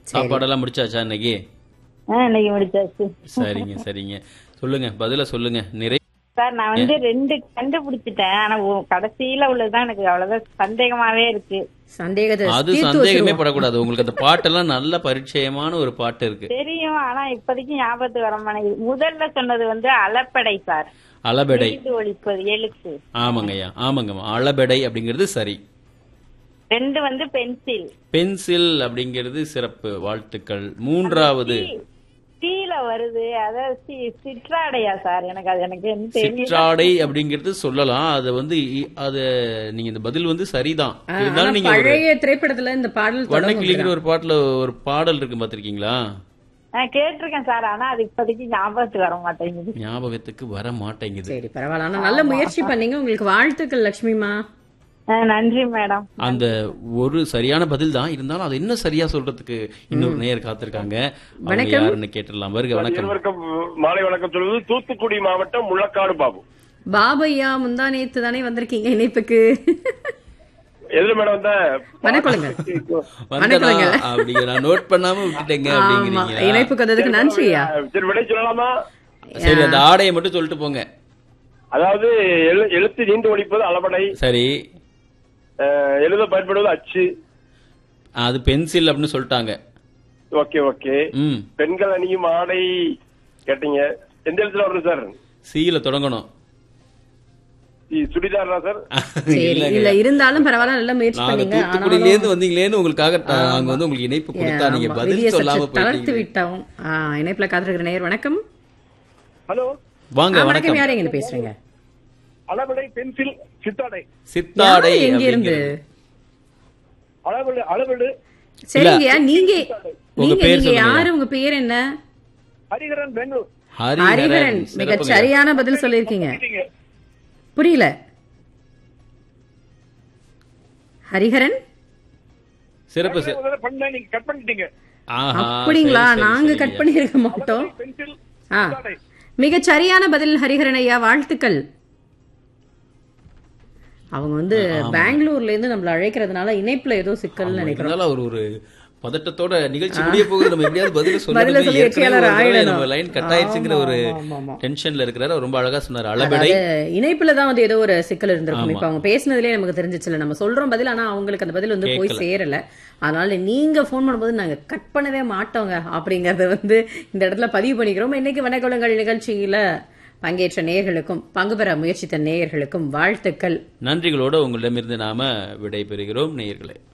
சாப்பாடெல்லாம் முடிச்சாச்சா இன்னைக்கு ஆ இன்னைக்கு முடிச்சாச்சு சரிங்க சரிங்க சொல்லுங்க பதில சொல்லுங்க நிறை சார் நான் வந்து ரெண்டு கண்டுபிடிச்சிட்டேன் ஆனா ஒ- கடைசியில உள்ளதுதான் எனக்கு அவ்வளவுதான் சந்தேகமாவே இருக்கு சந்தேகத்தை அது தீர்த்து சந்தேகமே வச்சிருவோம். படக்கூடாது உங்களுக்கு அந்த பாட்டெல்லாம் நல்ல பரிச்சயமான ஒரு பாட்டு இருக்கு தெரியும் ஆனா இப்போதைக்கு ஞாபகத்துக்கு வர மாட்டேங்குது முதல்ல சொன்னது வந்து அளப்படை சார் அளபெடை எழுத்து ஒழிப்பது எழுத்து ஆமாங்கய்யா ஆமாங்கம்மா அளபெடை அப்படிங்கிறது சரி ரெண்டு வந்து பென்சில் பென்சில் அப்படிங்கிறது சிறப்பு வாழ்த்துக்கள் மூன்றாவது டீல வருது அதாவது சி- சிற்றாடையா சார் எனக்கு அது எனக்கு என்ன தெரியல சிற்றாடை அப்படிங்கிறது சொல்லலாம் அது வந்து இ- அது நீங்க இந்த பதில் வந்து சரிதான் ஆ, ஆனா இருந்தாலும் நீங்க ஒரு பழைய திரைப்படத்துல இந்த பாடல் வண்ணக்கிளிங்கிற தொடங்கும் ஒரு பாட்டுல ஒரு பாடல் இருக்கு பாத்திருக்கீங்களா நான் கேட்டிருக்கேன் சார் ஆனா அது இப்போதைக்கு ஞாபகத்துக்கு வர மாட்டேங்குது ஞாபகத்துக்கு வர மாட்டேங்குது சரி பரவாயில்ல ஆனா நல்ல முயற்சி பண்ணீங்க உங்களுக்கு வாழ்த்துக்கள் லட்சுமிமா ஆ, நன்றி மேடம் அந்த ஒரு சரியான பதில் தான் இருந்தாலும் அது இன்னும் சரியா சொல்றதுக்கு இன்னொரு நேயர் காத்திருக்காங்க அவங்க வணக்கம். யாருன்னு கேட்டுடலாம் வருக வணக்கம் இருவருக்கும் மாலை வணக்கம் சொல்வது தூத்துக்குடி மாவட்டம் முள்ளக்காடு பாபு பாபையா முந்தா நேத்து தானே வந்திருக்கீங்க இணைப்புக்கு எதுல மேடம் வந்த வணக்கங்க வந்தனா வணக்கங்க. அப்படி நான் நோட் பண்ணாம விட்டுட்டேங்க ஆமா அப்படிங்கிறீங்களா இணைப்புக்கு வந்ததுக்கு நன்றியா சரி விடை சொல்லலாமா சரி அந்த ஆடையை மட்டும் சொல்லிட்டு போங்க அதாவது எழு- எழுத்து நீண்டு ஒழிப்பது அளபடை சரி அஹ், எழுத பயன்படுவது அச்சு அது பென்சில் அப்படின்னு சொல்லிட்டாங்க ஓகே ஓகே ம் பெண்கள் அணியும் ஆடை கேட்டீங்க எந்த எழுத்துல வருது சார் சீல தொடங்கணும் இ- சுடிதாரா சார் சரி இல்லைங்க. இல்ல இருந்தாலும் பரவாயில்ல நல்ல முயற்சி நாங்க பண்ணீங்க தூத்துக்குடியில ஆனாலும் இருந்து வந்தீங்களேன்னு உங்களுக்காக த- நாங்க வந்து உங்களுக்கு இணைப்பு கொடுத்தா நீங்க ஆமா, பதில் விதியை சொல்லாம சற்று தளர்த்து போயிட்டீங்க விட்டோம் ஆ, இணைப்புல காத்திருக்கிற நேயர் வணக்கம் ஹலோ வாங்க ஆ, வணக்கம் வணக்கம் யார் எங்க பேசுறீங்க அளபடை பென்சில் சித்தாடை சித்தாடை யாரு எங்க இருந்து அப்படிங்கிறது. அளவெடு அளவெடு சரிங்கய்யா நீங்க உங்க நீங்க பேர் நீங்க சொல்லுங்க. யாரு உங்க பேர் என்ன ஹரிகரன் பெங்களூர் ஹரிஹரன் ஹரிஹரன் மிக சிறப்புங்க. சரியான பதில் சொல்லிருக்கீங்க புரியல ஹரிஹரன் சிறப்பு சி- பண்ண நீங்க கட் பண்ணிட்டீங்க ஆஹா, அப்படிங்களா சரி, சரி, நாங்க சரிங்க. கட் பண்ணிருக்க மாட்டோம் பென்சில் ஆ மிக சரியான பதில் ஹரிஹரன் ஐயா வாழ்த்துக்கள் அவங்க வந்து பெங்களூர்ல இருந்து நம்மள அழைக்கிறதுனால இணைப்புல ஏதோ சிக்கல்னு நினைக்கிறோம் இருந்தாலும் அவர் ஒரு பதட்டத்தோட நிகழ்ச்சி முடிய போகுது நம்ம எப்படியாவது பதில பதில சொல்லணும் சொல்லி ஏற்கனவே வெற்றியாளர் ஒரு தடவை ஆயிடணும். நம்ம லைன் கட் ஆயிடுச்சுங்கிற ஒரு ஆமா, ஆமா, ஆமா. டென்ஷன்ல இருக்கிறாரு அவர் ரொம்ப அழகா சொன்னார் அளபெடை அதாவது இணைப்புல தான் வந்து ஏதோ ஒரு சிக்கல் இருந்திருக்கும் ஆமா. இப்ப அவங்க பேசினதுலயே நமக்கு தெரிஞ்சிச்சுல நம்ம சொல்றோம் பதில் ஆனா அவங்களுக்கு அந்த பதில் வந்து போய் கேட்கல. சேரல அதனால நீங்க போன் பண்ணும்போது நாங்க கட் பண்ணவே மாட்டோங்க அப்படிங்கறத வந்து இந்த இடத்துல பதிவு பண்ணிக்கிறோம் இன்னைக்கு வணக்கங்கள் நிகழ்ச்சியில பங்கேற்ற நேயர்களுக்கும் பங்கு பெற முயற்சித்த நேயர்களுக்கும் வாழ்த்துக்கள் நன்றிகளோட உங்களிடமிருந்து நாம விடை பெறுகிறோம் நேயர்களே